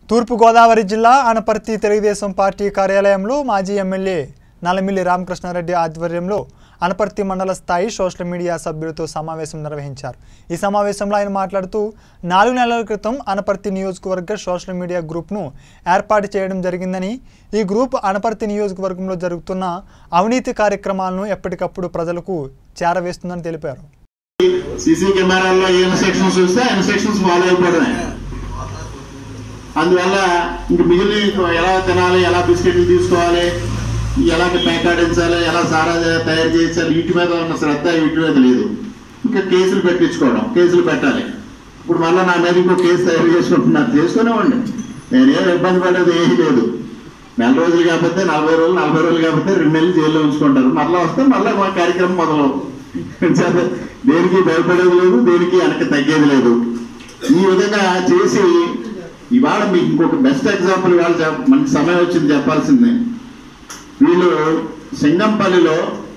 తూర్పుగోదావరి జిల్లా అనపర్తి తెలుగుదేశం పార్టీ కార్యాలయంలో మాజీ ఎమ్మెల్యే నల్లమిల్లి రామకృష్ణారెడ్డి ఆధ్వర్యంలో అనపర్తి మండల స్థాయి సోషల్ మీడియా సభ్యులతో సమావేశం నిర్వహించారు ఈ సమావేశంలో ఆయన మాట్లాడుతూ నాలుగు నెలల క్రితం అనపర్తి నియోజకవర్గ సోషల్ మీడియా గ్రూప్ను ఏర్పాటు చేయడం జరిగిందని ఈ గ్రూప్ అనపర్తి నియోజకవర్గంలో జరుగుతున్న అవినీతి కార్యక్రమాలను ఎప్పటికప్పుడు ప్రజలకు చేరవేస్తుందని తెలిపారు సీసీ కెమెరాల్లో ఏ ఇన్స్ట్రక్షన్స్ చూస్తే ఆ ఇన్స్ట్రక్షన్స్ ఫాలో అయిపోవడమే అందువల్ల ఇంక మిగిలిన ఎలా తినాలి ఎలా బిస్కెట్లు తీసుకోవాలి ఎలా పేకాడించాలి ఎలా సారా తయారు చేయించాలి వీటి మీద ఉన్న శ్రద్ధ వీటి మీద లేదు ఇంకా కేసులు పెట్టించుకోవడం కేసులు పెట్టాలి ఇప్పుడు మళ్ళీ నా మీద ఇంకో కేసు తయారు చేసుకుంటున్నారు చేసుకునేవ్వండి నేనేం ఇబ్బంది పడేది ఏమీ లేదు నెల రోజులు కాకపోతే నలభై రోజులు నలభై రోజులు కాకపోతే రెండు నెలలు జైల్లో ఉంచుకుంటారు మళ్ళీ వస్తే మళ్ళీ మా కార్యక్రమం మొదలు చేత దేనికి భయపడేది లేదు దేనికి వెనక్కి తగ్గేది లేదు ఈ విధంగా చేసి ఇవాళ మీకు ఇంకొక బెస్ట్ ఎగ్జాంపుల్ ఇవాళ చెప్- మనకి సమయం వచ్చింది చెప్పాల్సిందే వీళ్ళు సింగంపల్లిలో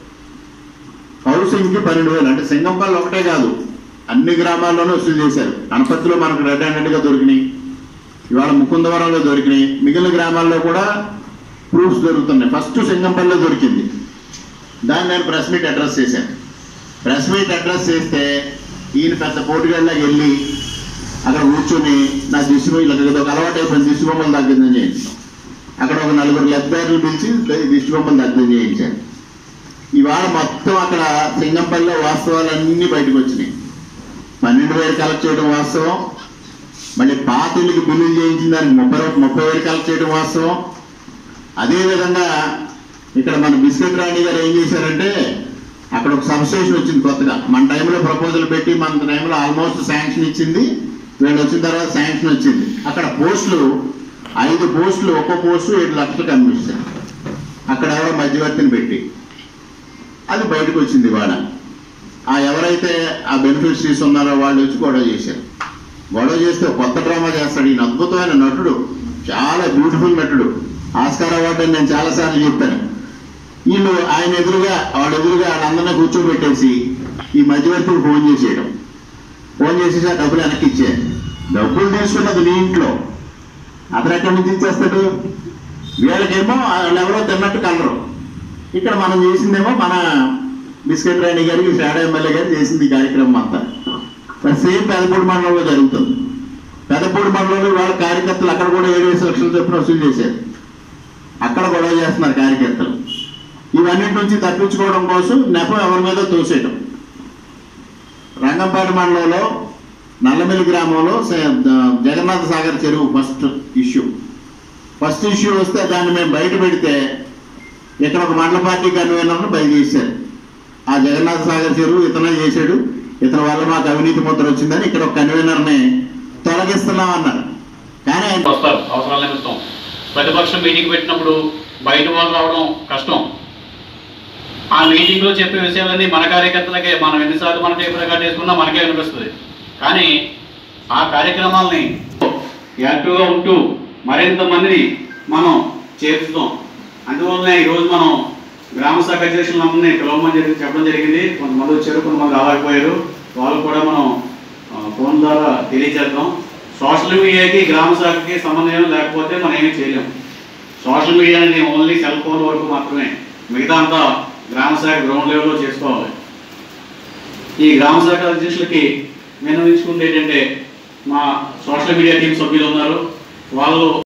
హౌసింగ్కి పన్నెండు వేలు అంటే సింగంపల్లి ఒకటే కాదు అన్ని గ్రామాల్లోనూ వసూలు చేశారు అనపత్తిలో మనకు రెడ్ హ్యాండెడ్గా దొరికినాయి ఇవాళ ముకుందవరంలో దొరికినాయి మిగిలిన గ్రామాల్లో కూడా ప్రూఫ్స్ దొరుకుతున్నాయి ఫస్ట్ సింగంపల్లిలో దొరికింది దాన్ని నేను ప్రెస్ మీట్ అడ్రస్ చేశాను ప్రెస్ మీట్ అడ్రస్ చేస్తే ఈయన పెద్ద పోటీగాళ్ళకి వెళ్ళి అక్కడ కూర్చొని నా దిష్టి బొమ్మలు ఇక్కడ ఒక అలవాటు అయిపోయింది దిష్టి బొమ్మలు తగ్గిందని చేయించాను అక్కడ ఒక నలుగురు లెబ్బారులు పిలిచి ద- దిష్టి బొమ్మలు తగ్గిందని చేయించాను ఇవాళ మొత్తం అక్కడ సింగంపల్లిలో వాస్తవాలన్నీ బయటకు వచ్చినాయి పన్నెండు వేలు కలెక్ట్ చేయడం వాస్తవం మళ్ళీ పాతిళ్ళకి బిల్లులు చేయించిన దానికి ముప్పై రూ- ముప్పై వేలు కలెక్ట్ చేయడం వాస్తవం అదేవిధంగా ఇక్కడ మన బిస్కెట్ రాణి గారు ఏం చేశారంటే అక్కడ ఒక సబ్స్టేషన్ వచ్చింది కొత్తగా మన టైంలో ప్రపోజల్ పెట్టి మన టైంలో ఆల్మోస్ట్ శాంక్షన్ ఇచ్చింది వీళ్ళు వచ్చిన తర్వాత శాంక్షన్ వచ్చింది అక్కడ పోస్టులు ఐదు పోస్టులు ఒక్కో పోస్టు ఏడు లక్షలు కమ్మిస్తారు అక్కడ ఎవరో మధ్యవర్తిని పెట్టి అది బయటకు వచ్చింది ఇవాళ ఆ ఎవరైతే ఆ బెనిఫిషరీస్ ఉన్నారో వాళ్ళు వచ్చి గొడవ చేశారు గొడవ చేస్తే ఒక కొత్త డ్రామా చేస్తాడు ఈయన అద్భుతమైన నటుడు చాలా బ్యూటిఫుల్ నటుడు ఆస్కార్ అవార్డు అని నేను చాలాసార్లు చెప్పాను వీళ్ళు ఆయన ఎదురుగా వాళ్ళ ఎదురుగా వాళ్ళందరినీ కూర్చోబెట్టేసి ఈ మధ్యవర్తికి ఫోన్ చేసేయడం ఫోన్ చేసేసి ఆ డబ్బులు వెనక్కి ఇచ్చేయాలి డబ్బులు తీసుకున్నది నీ ఇంట్లో అతను ఎక్కడి నుంచి ఇచ్చేస్తాడు వీళ్ళకేమో వాళ్ళు ఎవరో తిన్నట్టు కలరు ఇక్కడ మనం చేసిందేమో మన బిస్కెట్ రాణి గారికి షాడో ఎమ్మెల్యే గారు చేసింది ఈ కార్యక్రమం అంతా మరి సేమ్ పెదపూడి మండలంలో జరుగుతుంది పెదపూడి మండలంలో వాళ్ళ కార్యకర్తలు అక్కడ కూడా ఏడు వేల లక్షలు చొప్పున వసూలు చేశారు అక్కడ గొడవ చేస్తున్నారు కార్యకర్తలు ఇవన్నిటి నుంచి తప్పించుకోవడం కోసం నెపం ఎవరి మీద తోసేయడం రంగంపేట మండలంలో నల్లమిల్లి గ్రామంలో స- జగన్నాథ సాగర్ చెరువు ఫస్ట్ ఇష్యూ ఫస్ట్ ఇష్యూ వస్తే దాన్ని మేము బయట పెడితే ఇక్కడ ఒక మండల పార్టీ కన్వీనర్ను బయలుదేశారు ఆ జగన్నాథ సాగర్ చెరువు ఇతనే చేశాడు ఇతని వల్ల మాకు అవినీతి ముద్ర వచ్చిందని ఇక్కడ ఒక కన్వీనర్ని తొలగిస్తున్నాం అన్నారు కానీ ఆయన వస్తారు అవసరాల నిమిత్తం ప్రతిపక్షం మీటింగ్ పెట్టినప్పుడు బయట వాళ్ళు రావడం కష్టం ఆ మీటింగ్లో చెప్పే విషయాలన్నీ మన కార్యకర్తలకే మనం ఎన్నిసార్లు మన టేపు రికార్డ్ చేసుకున్నా మనకే అనిపిస్తుంది కానీ ఆ కార్యక్రమాలని యాక్టివ్గా ఉంటూ మరింత మందిని మనం చేరుస్తాం అందువల్లనే ఈరోజు మనం గ్రామ శాఖ అధ్యక్షులందరినీ పిలవమని జరిగి చెప్పడం జరిగింది కొంతమంది వచ్చారు కొంతమంది రాలేకపోయారు వాళ్ళు కూడా మనం ఆ, ఫోన్ ద్వారా తెలియజేద్దాం సోషల్ మీడియాకి గ్రామ శాఖకి సమన్వయం లేకపోతే మనం ఏమీ చేయలేం సోషల్ మీడియా అనేది ఓన్లీ సెల్ ఫోన్ వరకు మాత్రమే మిగతా అంతా గ్రామ శాఖ గ్రౌండ్ లెవెల్లో చేసుకోవాలి ఈ గ్రామ శాఖ అధ్యక్షులకి విన్నవించుకుంటే ఏంటంటే మా సోషల్ మీడియా టీం సభ్యులు ఉన్నారు వాళ్ళు